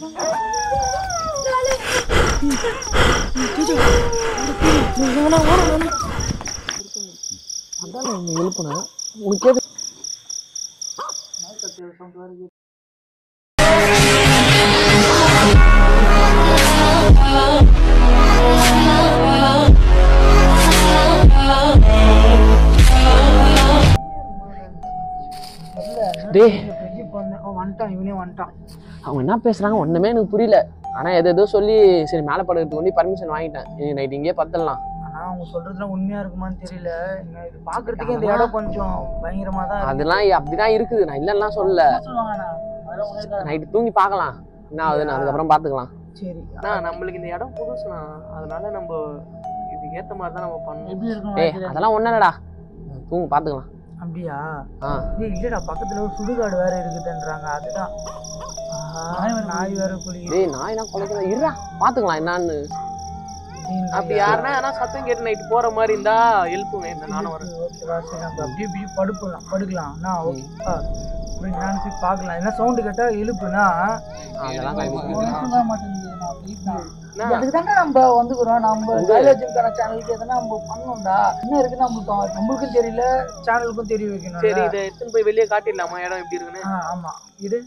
அதான் நான் உன்னை எழுப்புனேன் உனக்கு கேட்டு டேய் வந்துட்டான் இவனே வந்துட்டான் அவங்க என்ன பேசுறாங்க ஒண்ணுமே எனக்கு புரியல ஆனா எது எதோ சொல்லி சரி மேலே படுக்கிறதுக்கு வேண்டி பர்மிஷன் வாங்கிட்டேன் இது நைட் இங்கேயே பத்தலாம் ஆனா அவங்க சொல்றதுலாம் உண்மையா இருக்குமான்னு தெரியல என்ன இது பாக்குறதுக்கே இந்த இடம் கொஞ்சம் பயங்கரமா தான் இருக்கு. அதெல்லாம் அப்படிதான் இருக்குது நான் இல்லைன்னா சொல்லல சொல்லுவாங்கண்ணா அதெல்லாம் ஒண்ணும் இருக்காது. நைட்டு தூங்கி பார்க்கலாம் என்ன ஆகுதுன்னு அதுக்கப்புறம் பார்த்துக்கலாம் சரி நம்மளுக்கு இந்த இடம் புதுசுண்ணா அதனால நம்ம இதுக்கு ஏத்த மாதிரி தான் நம்ம பண்ணணும் எப்படி இருக்கும் ஏய் அதெல்லாம் ஒன்றும் இல்லடா தூங்கு பார்த்துக்கலாம் அப்படியா ஆ ஏய் இல்லடா பக்கத்துல ஒரு சுடுகாடு வேற இருக்குதுன்றாங்க அதுதான் ஆஹா, நாய் வேற குளிக்குது டேய் நாய் நான் குலைக்கிறேன் இருடா பார்த்துக்கலாம் என்னன்னு அப்படி யாருன்னா ஆனா சத்தம் கேட்டு நைட்டு போற மாதிரி இருந்தா எழுப்புங்க இந்த நானும் வரேன் ஓகேவா சரி நம்ம அப்படியே இப்படி படுக்கலாம் படுக்கலாம் அண்ணா ஓகேவா அப்படி நான் போய் பார்க்கலாம் என்ன சவுண்டு கேட்டா எழுப்புனா அதெல்லாம் கண்டிப்பா அதுக்கு தாங்க நம்ம வந்துக்கிறோம் நம்ம கைலாஜிக்கான சேனலுக்கு எதனா நம்ம பண்ணோம்டா என்ன இருக்கு நம்மளுக்கு நம்மளுக்கும் தெரியல சேனலுக்கும் தெரிய வைக்கணும் சரி இதை எடுத்துன்னு போய் வெளியே காட்டிடலாமா இடம் எப்படி இருக்குன்னு ஆ ஆமா இது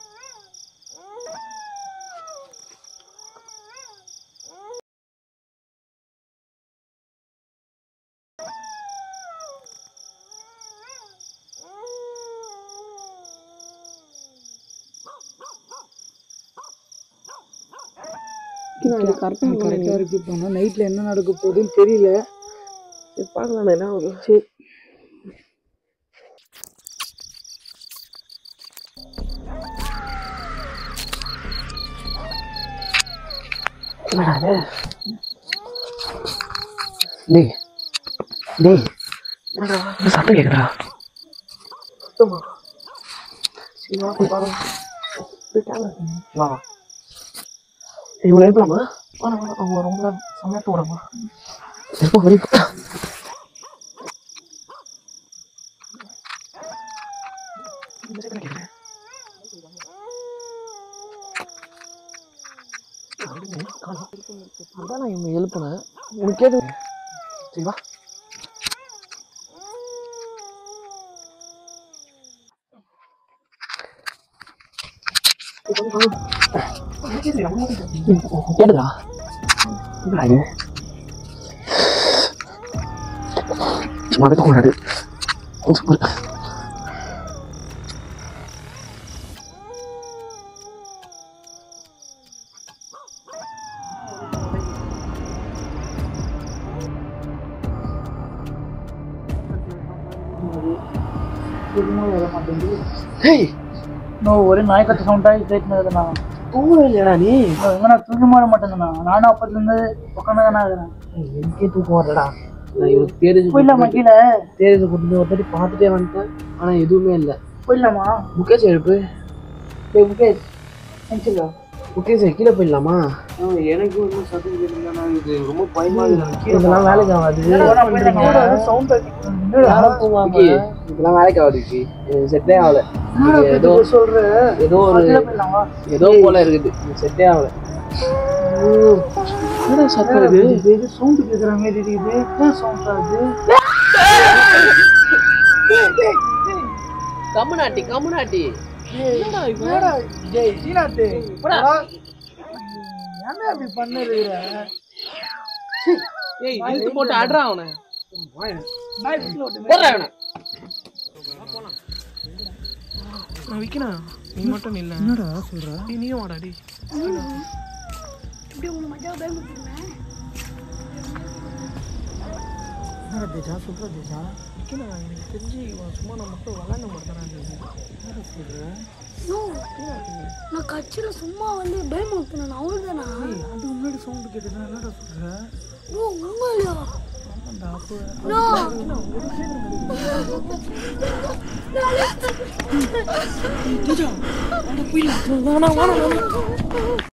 கரெக்டாக இருக்கு இப்போ நைட்டில் என்ன நடக்க போகுதுன்னு தெரியல பார்க்கலாம் என்ன ஆகுது சரி என்னடா இது? டேய் டேய் என்னடா இந்த சத்தம் கேக்குதா சத்தமா சரி வா போய் பாரு போயிட்டாங்க வா வா இவங்க எழுப்பலாமா வா வா அவங்க ரொம்ப சமயத்து விடமா எப்போ வரைக்கும் அதான் நான் இவங்க எழுப்புனேன் உனக்கு கேட்டு சரி வா கேட்டுதா என்னடா இது சும்மா இருக்க கூடாது கொஞ்சம் பொறு. டேய் இன்னும் ஒரே நாய் கத்த சவுண்டாக கேட்டுனதுண்ணா தூங்கவே இல்லையாடா நீ எங்கன்னா தூங்க மாட மாட்டேங்கண்ணா நானும் அப்பத்துலேருந்து உட்காந்து தானே இருக்கிறேன் எனக்கே தூக்கம் வரலடா நான் இவனுக்கு தேடி போயிடலாமா கீழே தேடி கொண்டு ஒரு தாட்டி பார்த்துட்டே வந்துட்டேன் ஆனா எதுவுமே இல்லை போயிடலாமா முகேஷ் எழுப்பு டேய் முகேஷ் நினச்சிக்கோ முகேஷ் கீழே போயிடலாமா எனக்கு ஒன்றும் சத்தம் கேட்டுருந்தா இது ரொம்ப பயமா இருக்கு இதெல்லாம் வேலைக்கு ஆகாது சவுண்ட் விக்கி, இதெல்லாம் வேலைக்கு ஆகாது விக்கி. எனக்கு செட்டே ஆகல இது ஏதோ சொல்ற ஏதோ ஒரு போயிடலாமா ஏதோ போல இருக்குது எனக்கு செட்டே ஆகல என்னடா சத்தம் இது இது சவுண்ட் கேட்குற மாதிரி இருக்குது என்ன சவுண்ட் அது கம்முனாட்டி கம்முனாட்டி என்னடா டேய் சீனாத்து போடா என்ன அப்படி பண்ணுறீங்க ஏய் இழுத்து போட்டு ஆடுறா அவனை நாய் விட்டு ஓட்டு போடுறா இவனை. நான் விக்கணா நீ மட்டும் இல்ல என்னடா சொல்ற ஏய், நீயும் வாடா டி என்னடா தேஜா சொல்ற தேஜா விக்கணா எனக்கு தெரிஞ்சு இவன் சும்மா நம்ம மட்டும் விளாண்ட மாட்டானா நோ நான் கட்சியில சும்மா வந்து பயமுறுத்தினேன் அவ்வளோதானா அது முன்னாடி சவுண்ட் கேட்டது என்னடா சொல்ற ஓ உண்மையிலையா ஆமாண்டா அப்போ நோ வாடா போயிடலாம்